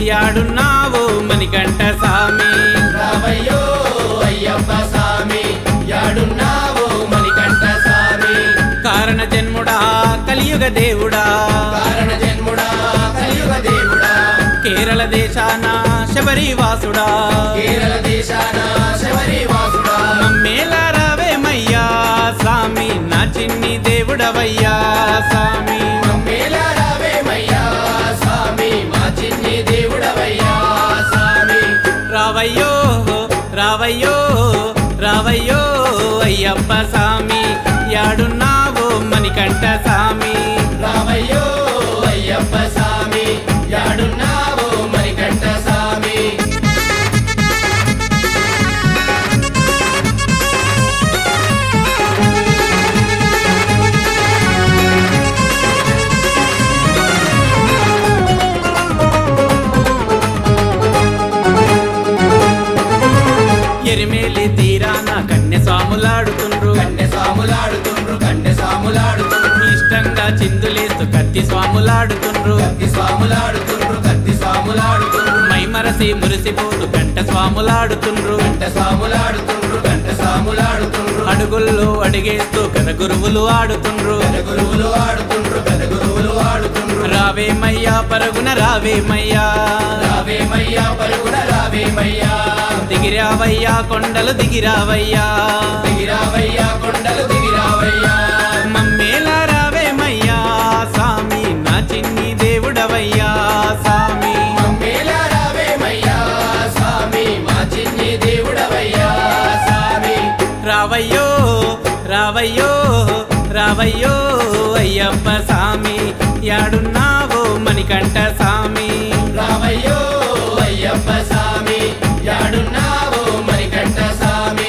యాడున్నావు మణికంఠ సామి రావయ్యో అయ్యప్ప స్వామి యాడున్నావో మణికంఠ స్వామి కారణ జన్ముడా కలియుగ దేవుడా కారణ జన్ముడా కలియుగ దేవుడా కేరళ దేశాన శబరివాసుడా కేరళ దేశాన శబరి వాసుడా మమ్మేల రావేమయ్యా స్వామి నా చిన్ని దేవుడవయ్యా స్వామి మమ్మేలా రావేమయ్యా స్వామి మా చిన్ని దేవుడవయ్యా స్వామి రావయ్యో రావయ్యో రావయ్యో అయ్యప్ప స్వామి యాడున్నావు మణికంఠ స్వామి రావయ్యో అయ్యప్ప స్వామి యాడున్నావో మణికంఠ స్వామి ఎరిమేలి తీరాన కన్య స్వాములాడుతుండ్రు కన్నె స్వాములాడుతుండ్రు కన్నె స్వాములాడుతుండ్రు ఇష్టంగా చిందులేస్తూ కత్తి స్వాములాడుతుండ్రు కత్తి స్వాములాడుతుండ్రు కత్తి స్వాములాడుతుండ్రు మైమరసి మురిసిపోతూ గంట స్వాములాడుతుండ్రు గంట స్వాములాడుతుండ్రు గంట స్వాములాడుతుండ్రు అడుగుల్లో అడిగేస్తూ కథ గురువులు ఆడుతుండ్రు గద గురువులు ఆడుతుండ్రు గద గురువులు ఆడుతుండ్రు రావేమయ్యా పరుగున రావేమయ్యా రావేమయ్యా పరుగున రావేమయ్యా దిగిరావయ్యా కొండలు దిగిరావయ్యా దిగిరావయ్యా కొండలు దిగిరావయ్యా మమ్మేల రావేమయ్యా స్వామి నా చిన్ని దేవుడవయ్యా స్వామి మమ్మేలా రావేమయ్యా స్వామి మా చిన్ని దేవుడవయ్యా స్వామి రావయ్యో రావయ్యో రావయ్యో అయ్యప్ప స్వామి యాడున్నావో మణికంఠ స్వామి రావయ్యో అయ్యప్ప స్వామి యాడున్నావో మణికంఠ స్వామి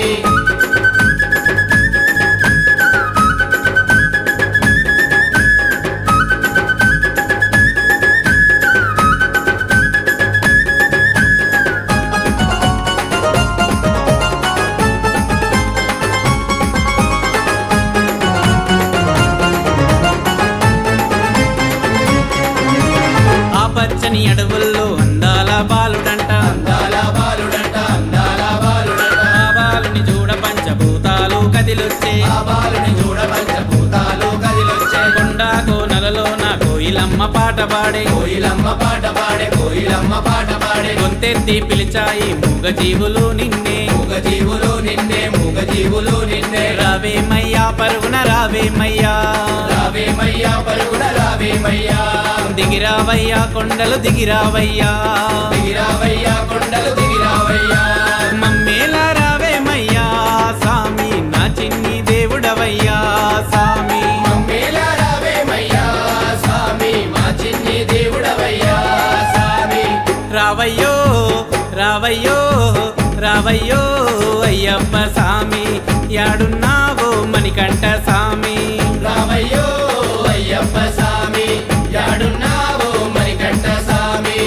ఆ పచ్చని అడవుల్లో అందాల బాలుడంట అందాల బాలుడంట అందాల బాలుడంట ఆ బాలుని చూడ పంచభూతాలు కదిలొచ్చే ఆ బాలుని చూడ పంచభూతాలు కదిలొచ్చే కొండ కోనలలో నా కోయిలమ్మ పాట పాడే కోయిలమ్మ పాట పాడే కోయిలమ్మ పాట పాడే గొంతెత్తి పిలిచాయి మూగ జీవులు నిన్నే మూగ జీవులు నిన్నే మూగ జీవులు నిన్నే రావేమయ్యా పరుగున రావేమయ్యా రావేమయ్యా పరుగున రావేమయ్యా దిగిరావయ్యా కొండలు దిగిరావయ్యా దిగిరావయ్యా కొండలు దిగిరావయ్యా మమ్మేల రావేమయ్యా స్వామి నా చిన్ని దేవుడవయ్యా స్వామి మమ్మేలా రావేమయ్యా స్వామి మా చిన్ని దేవుడవయ్యా స్వామి రావయ్యో రావయ్యో రావయ్యో అయ్యప్ప స్వామి యాడున్నావో మణికంఠ స్వామి రావయ్యో అయ్యప్ప స్వామి యాడున్నావో మణికంఠ స్వామి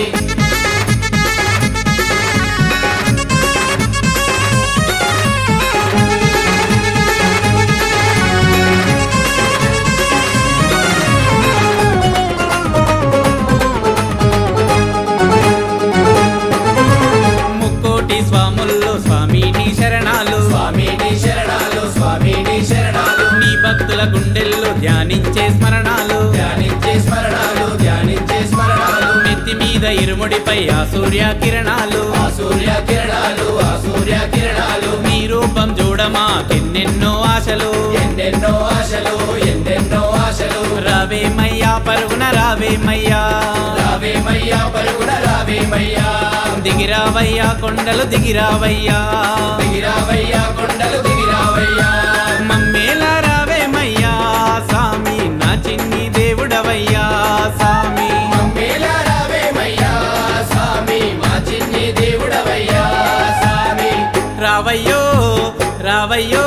ముక్కోటి స్వాముల్లో స్వామి నీ శరణాలు స్వామి నీ శరణాలు స్వామి నీ శరణాలు నీ భక్తుల గుండెల్లో ధ్యానించే స్మరణాలు ధ్యానించే స్మరణాలు ధ్యానించే స్మరణాలు నెత్తి మీద ఇరుముడిపై ఆ సూర్య కిరణాలు ఆ సూర్య కిరణాలు ఆ సూర్య కిరణాలు నీ రూపం చూడమాకెన్నెన్నో ఆశలు ఎన్నెన్నో ఆశలు ఎన్నెన్నో ఆశలు రావేమయ్యా పరుగున రావేమయ్యా రావేమయ్యా పరుగున రావేమయ్యా దిగిరావయ్యా కొండలు దిగిరావయ్యా దిగిరావయ్యా కొండలు దిగిరావయ్యా మమ్మేల రావేమయ్యా స్వామి నా చిన్ని దేవుడవయ్యా స్వామి మమ్మేలా రావేమయ్యా స్వామి మా చిన్ని దేవుడవయ్యా స్వామి రావయ్యో రావయ్యో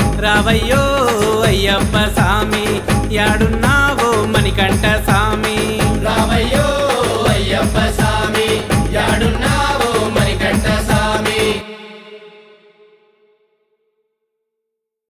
రావయ్యో అయ్యప్ప స్వామి యాడున్నావో మణికంఠ స్వామి